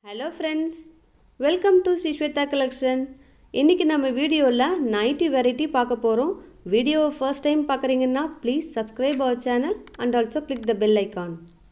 hello friends welcome to Sri Swetha collection இன்றைக்கி நம்ம வீடியோவில் நைட்டி வெரைட்டி பார்க்க போகிறோம் வீடியோவை ஃபர்ஸ்ட் டைம் பார்க்குறீங்கன்னா please subscribe our channel and also click the bell icon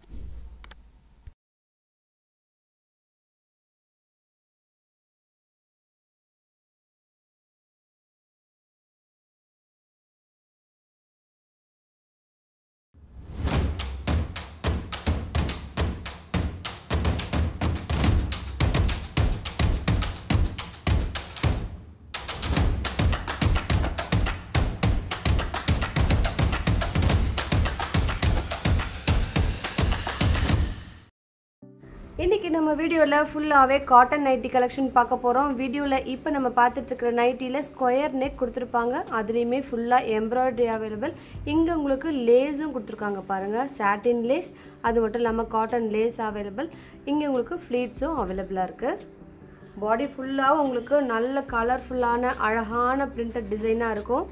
இன்றைக்கி நம்ம வீடியோவில் ஃபுல்லாகவே காட்டன் நைட்டி கலெக்ஷன் பார்க்க போகிறோம் வீடியோவில் இப்போ நம்ம பார்த்துட்ருக்கிற நைட்டியில் ஸ்கொயர் நெக் கொடுத்துருப்பாங்க அதுலேயுமே ஃபுல்லாக எம்ப்ராய்டரி அவைலபிள் இங்கே உங்களுக்கு லேஸும் கொடுத்துருக்காங்க பாருங்கள் சாட்டின் லேஸ் அது மட்டும் இல்லாமல் காட்டன் லேஸ் அவைலபிள் இங்கே உங்களுக்கு ஃப்ளீட்ஸும் அவைலபிளாக இருக்குது பாடி ஃபுல்லாக உங்களுக்கு நல்ல கலர்ஃபுல்லான அழகான பிரிண்டட் டிசைனாக இருக்கும்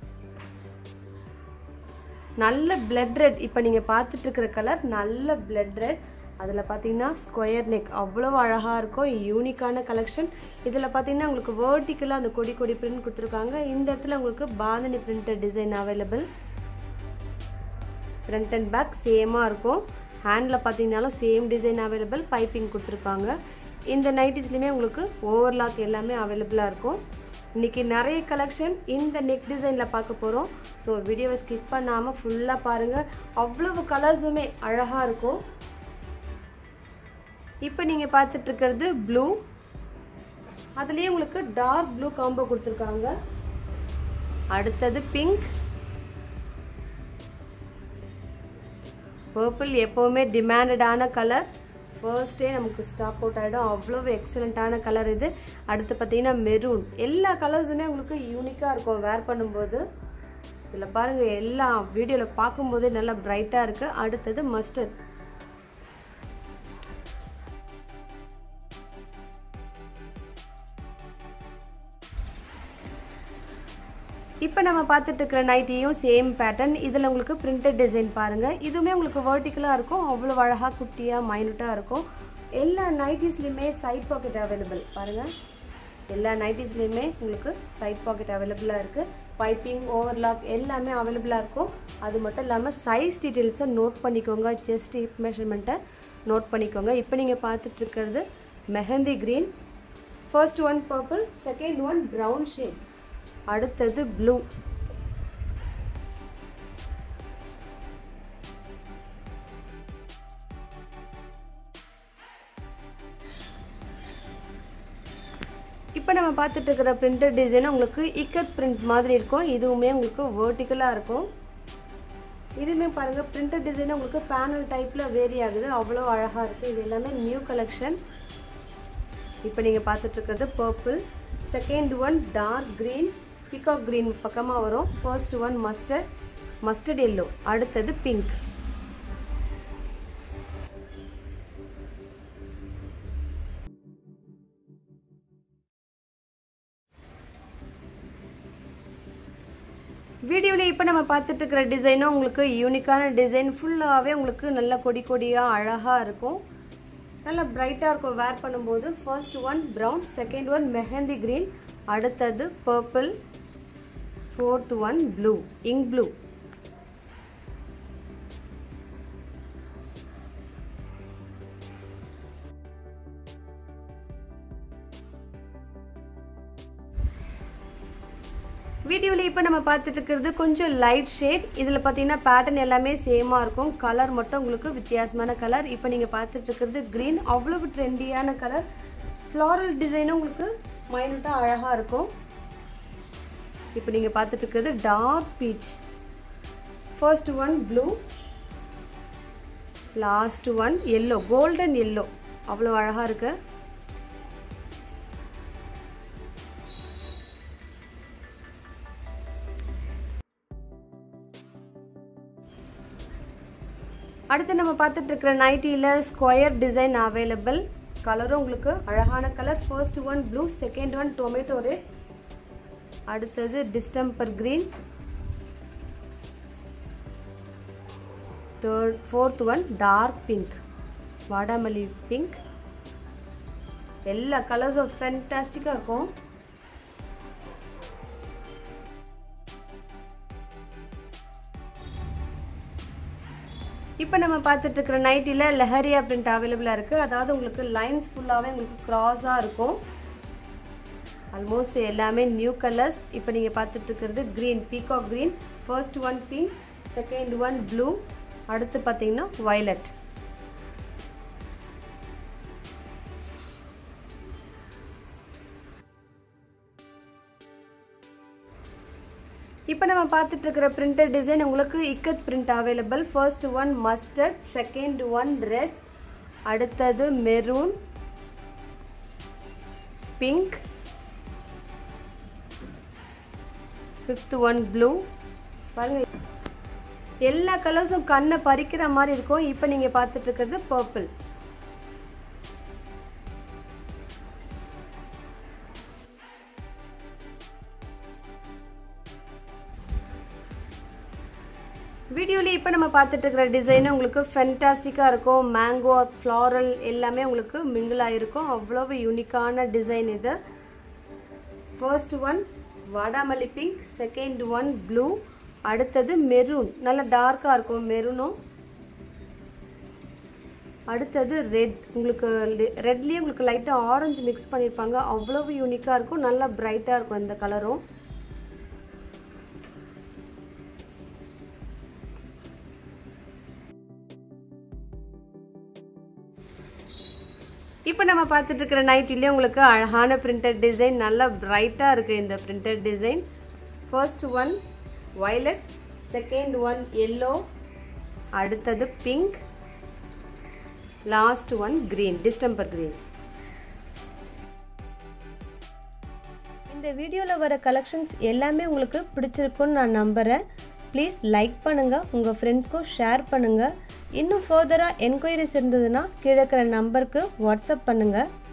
நல்ல பிளட் ரெட் இப்போ நீங்கள் பார்த்துட்டு இருக்கிற கலர் நல்ல பிளட் ரெட் அதில் பார்த்தீங்கன்னா ஸ்கொயர் நெக் அவ்வளோ அழகாக இருக்கும் யூனிக்கான கலெக்ஷன் இதில் பார்த்தீங்கன்னா உங்களுக்கு வேர்ட்டிக்கலாக அந்த கொடி கொடி பிரிண்ட் கொடுத்துருக்காங்க இந்த இடத்துல உங்களுக்கு bandhani printed design available front and back சேமாக இருக்கும் ஹேண்டில் பார்த்தீங்கனாலும் சேம் டிசைன் அவைலபிள் பைப்பிங் கொடுத்துருக்காங்க இந்த நைட்டிஸ்லையுமே உங்களுக்கு ஓவர்லாக் எல்லாமே அவைலபிளாக இருக்கும் இன்றைக்கி நிறைய கலெக்ஷன் இந்த நெக் டிசைனில் பார்க்க போகிறோம் ஸோ வீடியோவை ஸ்கிப் பண்ணாமல் ஃபுல்லாக பாருங்கள் அவ்வளவு கலர்ஸுமே அழகாக இருக்கும் இப்போ நீங்கள் பார்த்துட்டு இருக்கிறது ப்ளூ அதுலேயே உங்களுக்கு டார்க் ப்ளூ காம்போ கொடுத்துருக்காங்க அடுத்தது பிங்க் பர்பிள் எப்போவுமே டிமாண்டடான கலர் ஃபர்ஸ்டே நமக்கு ஸ்டாக் அவுட் ஆகிடும் அவ்வளோ எக்ஸலண்ட்டான கலர் இது அடுத்து பார்த்தீங்கன்னா மெரூன் எல்லா கலர்ஸுமே உங்களுக்கு யூனிக்காக இருக்கும் வேர் பண்ணும்போது இதில் பாருங்கள் எல்லா வீடியோவில் பார்க்கும்போதே நல்லா பிரைட்டாக இருக்குது அடுத்தது மஸ்டர்ட் இப்போ நம்ம பார்த்துட்டு இருக்கிற நைட்டியும் சேம் பேட்டர்ன் இதில் உங்களுக்கு பிரிண்டட் டிசைன் பாருங்கள் இதுவுமே உங்களுக்கு வேர்ட்டிக்கலாக இருக்கும் அவ்வளோ அழகாக குட்டியாக மைனூட்டாக இருக்கும் எல்லா நைட்டிஸ்லையுமே சைட் பாக்கெட் அவைலபிள் பாருங்கள் எல்லா நைட்டிஸ்லேயுமே உங்களுக்கு சைட் பாக்கெட் அவைலபிளாக இருக்குது பைப்பிங் ஓவர்லாக் எல்லாமே அவைலபிளாக இருக்கும் அது மட்டும் இல்லாமல் சைஸ் டீட்டெயில்ஸை நோட் பண்ணிக்கோங்க செஸ்ட் ஹிப் மெஷர்மெண்ட்டை நோட் பண்ணிக்கோங்க இப்போ நீங்கள் பார்த்துட்ருக்கிறது mehndi green first one purple second one brown shade அடுத்தது ப்ளூ இப்போ நம்ம பார்த்துட்டு இருக்கிற பிரிண்டட் டிசைன் உங்களுக்கு இக்கட் பிரிண்ட் மாதிரி இருக்கும் இதுவுமே உங்களுக்கு வேர்ட்டிக்கலாக இருக்கும் இதுவுமே பாருங்கள் பிரிண்டட் டிசைன் உங்களுக்கு பேனல் டைப்பில் வேரி ஆகுது அவ்வளோ அழகாக இருக்குது இது எல்லாமே நியூ கலெக்ஷன் இப்போ நீங்கள் பார்த்துட்ருக்கிறது purple second one dark green peacock green பக்கமாக வரும் first one mustard mustard yellow அடுத்தது பிங்க் வீடியோவில் இப்போ நம்ம பார்த்துட்டு இருக்கிற டிசைனும் உங்களுக்கு யூனிக்கான டிசைன் ஃபுல்லாகவே உங்களுக்கு நல்ல கொடி கொடியாக அழகாக இருக்கும் நல்லா பிரைட்டாக இருக்கும் வேர் பண்ணும்போது first one brown second one mehndi green அடுத்தது purple fourth one blue ink blue வீடியோவில் இப்போ நம்ம பார்த்துட்டு இருக்கிறது கொஞ்சம் லைட் ஷேட் இதில் பார்த்தீங்கன்னா பேட்டர்ன் எல்லாமே சேமாக இருக்கும் கலர் மட்டும் உங்களுக்கு வித்தியாசமான கலர் இப்போ நீங்கள் பார்த்துட்டு இருக்கிறது க்ரீன் அவ்வளவு ட்ரெண்டியான கலர் ஃப்ளாரல் டிசைனும் உங்களுக்கு மைனூட்டாக அழகாக இருக்கும் இப்போ நீங்கள் பார்த்துட்டு இருக்கிறது dark peach first one blue last one yellow golden yellow அவ்வளோ அழகாக இருக்குது அடுத்து நம்ம பார்த்துட்டு இருக்கிற நைட்டியில் ஸ்கொயர் டிசைன் அவைலபிள் கலரும் உங்களுக்கு அழகான colour first one blue second one tomato red அடுத்தது distemper green third fourth one dark pink வாடாமல்லி பிங்க் எல்லா கலர்ஸும் ஃபென்டாஸ்டிக்காக இருக்கும் இப்போ நம்ம பார்த்துட்டு இருக்கிற நைட்டியில் லெஹரியா பிரிண்ட் அவைலபிளாக இருக்குது அதாவது உங்களுக்கு லைன்ஸ் ஃபுல்லாகவே உங்களுக்கு க்ராஸாக இருக்கும் ஆல்மோஸ்ட் எல்லாமே நியூ கலர்ஸ் இப்போ நீங்கள் பார்த்துட்டு இருக்கிறது green peacock green first one pink second one blue அடுத்து பார்த்தீங்கன்னா வயலட் இப்போ நம்ம பார்த்துட்டு இருக்கிற பிரிண்டட் டிசைன் உங்களுக்கு ikat print available first one mustard second one red அடுத்தது maroon pink fifth one blue பாருங்க எல்லா கலர்ஸும் கண்ணை பறிக்கிற மாதிரி இருக்கும் இப்போ நீங்கள் பார்த்துட்டு இருக்கிறது பர்பிள் வீடியோவில் இப்போ நம்ம பார்த்துட்டு இருக்கிற டிசைன் உங்களுக்கு ஃபென்டாஸ்டிக்காக இருக்கும் மேங்கோ ஃப்ளாரல் எல்லாமே உங்களுக்கு மிங்கிள் ஆகிருக்கும் அவ்வளவு யூனிக்கான டிசைன் இது ஃபர்ஸ்ட் ஒன் வாடாமல்லி பிங்க் செகண்ட் ஒன் ப்ளூ அடுத்தது மெரூன் நல்லா டார்க்காக இருக்கும் மெரூனும் அடுத்தது ரெட் உங்களுக்கு ரெட்லேயே உங்களுக்கு லைட்டாக ஆரஞ்சு மிக்ஸ் பண்ணியிருப்பாங்க அவ்வளவு யூனிக்காக இருக்கும் நல்லா பிரைட்டாக இருக்கும் இந்த கலரும் இப்போ நம்ம பார்த்துட்டு இருக்கிற நைட்டிலே உங்களுக்கு அழகான பிரிண்டட் டிசைன் நல்லா பிரைட்டாக இருக்குது இந்த printed design first one violet second one yellow அடுத்தது pink last one green distemper green இந்த வீடியோவில் வர கலெக்ஷன்ஸ் எல்லாமே உங்களுக்கு பிடிச்சிருக்குன்னு நான் நம்புகிறேன் ப்ளீஸ் லைக் பண்ணுங்கள் உங்கள் ஃப்ரெண்ட்ஸ்க்கும் ஷேர் பண்ணுங்கள் இன்னும் ஃபர்தராக என்கொயரிஸ் இருந்ததுன்னா கீழே இருக்கிற நம்பருக்கு வாட்ஸ்அப் பண்ணுங்கள்